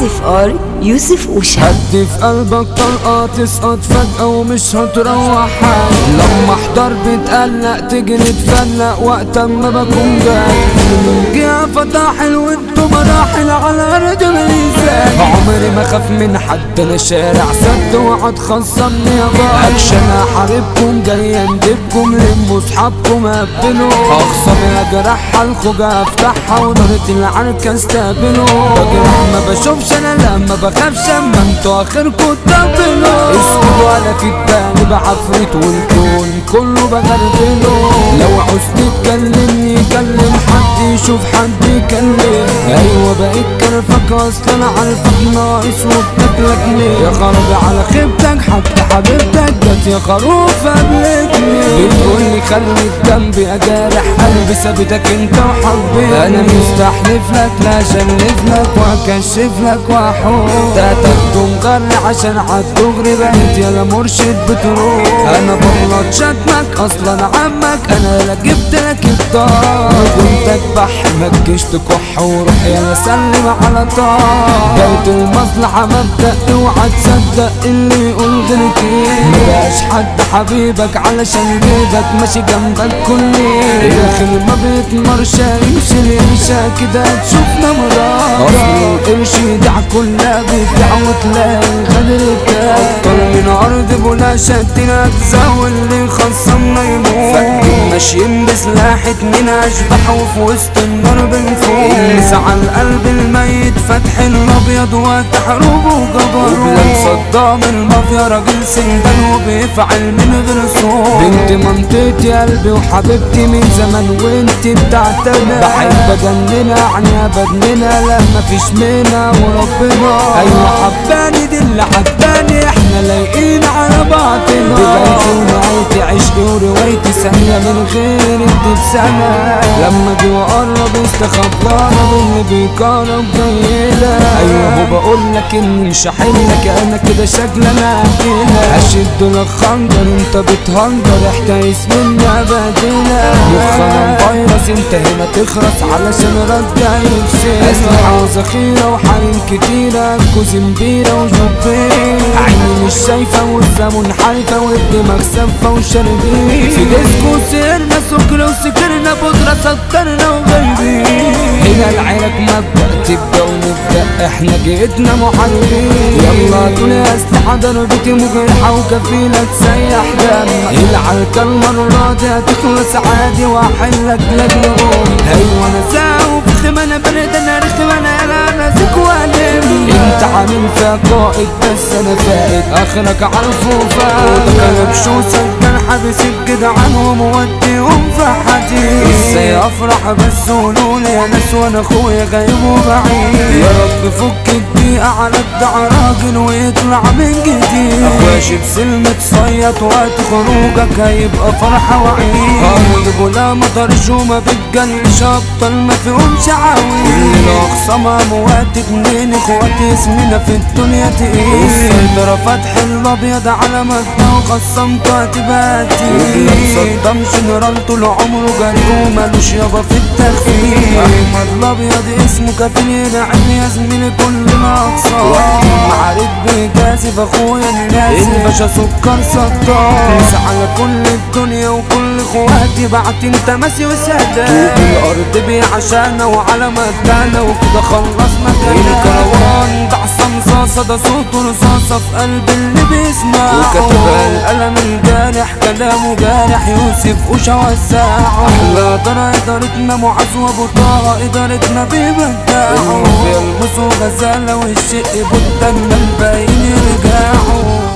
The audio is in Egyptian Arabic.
عاطف ار يوسف وشا هدي في قلبك طلقة تسقط فجأة ومش هتروح حاجة لما احضر بتقلق تجري تفلق وقت ما بكون جاي جه فتاحل وانتو مراحل على ارض الميزان عمري ما خاف من حد انا شارع سد وقعد خصمني يا بابا اكشن احاربكم جاي اندبكم لموا صحابكم قبلوا اخصم يا جرحها الخوجة افتحها ونارة العركة استقبلوا بجرح ما بشوفش انا لما بخافش اما انتوا اخركم تقبلوا اسكتوا على في التاني بعفريت والكون كله بغربله لو عوزت تكلمني كلم حد يشوف حد يكلم ايوه بقيت كرفك اصلا عارفك ناقص وبتاكلك ليه يا خرابي على خيبتك حتى حبيبتك جت يا خروف قبلتني بتقولي خليك جنبي اجارح قلبي ثابتك انت وحبيبي انا مستحلف لك لا اشلف لك واكشف لك واحوم ده تاخده مغري عشان عالدغري بقيت يا مرشد بتروح انا بغلط شتمك اصلا عمك انا لا جبت لك الدار كنت اذبح ما تجيش تكح وروح يا سلم على طار بيت المصلحة مبدأ اوعى تصدق اللي يقول غير كده مبقاش حد حبيبك علشان بيدك ماشي جنبك كل الخير ما بيتمرش يمشي الانشا كده تشوفنا مرار اصل القرش يدع كلها بيدع وتلاقي الغدر بتاعك اكتر من ارض بولا شدنا اجزاء واللي خصمنا يموت فاكرين ماشيين بسلاح اتنين اشبح وفي وسط النار بنفوق على القلب الميت فتح الابيض وتحروب وجبروت وبلال صدام المافيا راجل سندان وبيفعل من غير صوت بنت منطقتي قلبي وحبيبتي من زمان وانت بتاعتنا بحب اجننها عنيها بدننا لا مفيش منها وربنا ايوه حباني دي اللي حباني احنا لايقين على بعضنا بجد ونهايتي عشقي وروايتي ثانية من غير انت بسنة لما جي وقرب استخبرنا باللي بيقرب جايلة ايوه هو بقول لك اني مش هحلك انا كده شكلي انا كده اشد لك خنجر انت بتهنجر احتايس مني ابدلة مخنا فيروس انت هنا تخرس علشان رجع يفسد اسلحة وذخيرة وحريم كتيرة كوزين بيرة وجبين عيني مش شايفة والزمن حالفة والدماغ سفة وشاربين في ديسكو سهرنا سكر وسكرنا بودرة سكرنا وغايبين هنا العيلك مبدأ تبدأ ونبدأ احنا جيتنا محاربين يلا دول اسلحة ضربتي مجرحة وكفيلة تسيح دم العركة المرة دي هتخلص عادي واحلك لجنهم ايوه انا زاوب خيمة انا برد انا رخم انا انا نازك والم انت عامل فيها قائد بس انا فائد اخرك عارفه فاهم كلام شو سجل حابس الجدعان وموديهم في حديد ازاي افرح بس قولولي يا ناس وانا اخويا غايب وبعيد يا رب فك الدقيقة على الدع راجل ويطلع من جديد اخويا شبسل متصيط وقت خروجك هيبقى فرحة وعيد ارض بلا مطر شو ما بتجلش ابطال ما فيهمش عاوي كل اخصامها مواد اتنين اخواتي اسمنا في الدنيا تقيل السيطرة فتح الابيض على مدى وخصمت هتباتي صدام جنرال طول عمره جري ومالوش يابا في التخفيف احمد الابيض اسمه كفيل يدعم يا زميلي كل ما اقصى معارك بيجازف اخويا الناس الباشا سكر سطار نسى على كل الدنيا وكل اخواتي بعت انت ماسي وسادات الارض بيه عشانا وعلى مدانا وكده خلصنا كلام الكروان ده عصام صاصة ده صوته رصاصة في قلب اللي بيسمعه وكتبها القلم الجارح كلامه جارح يوسف وشا وساعه احلى دار ادارتنا معاذ وابو طه ادارتنا بيبدعوا يلبسوا غزالة والشق بدا الباقيين يرجعوا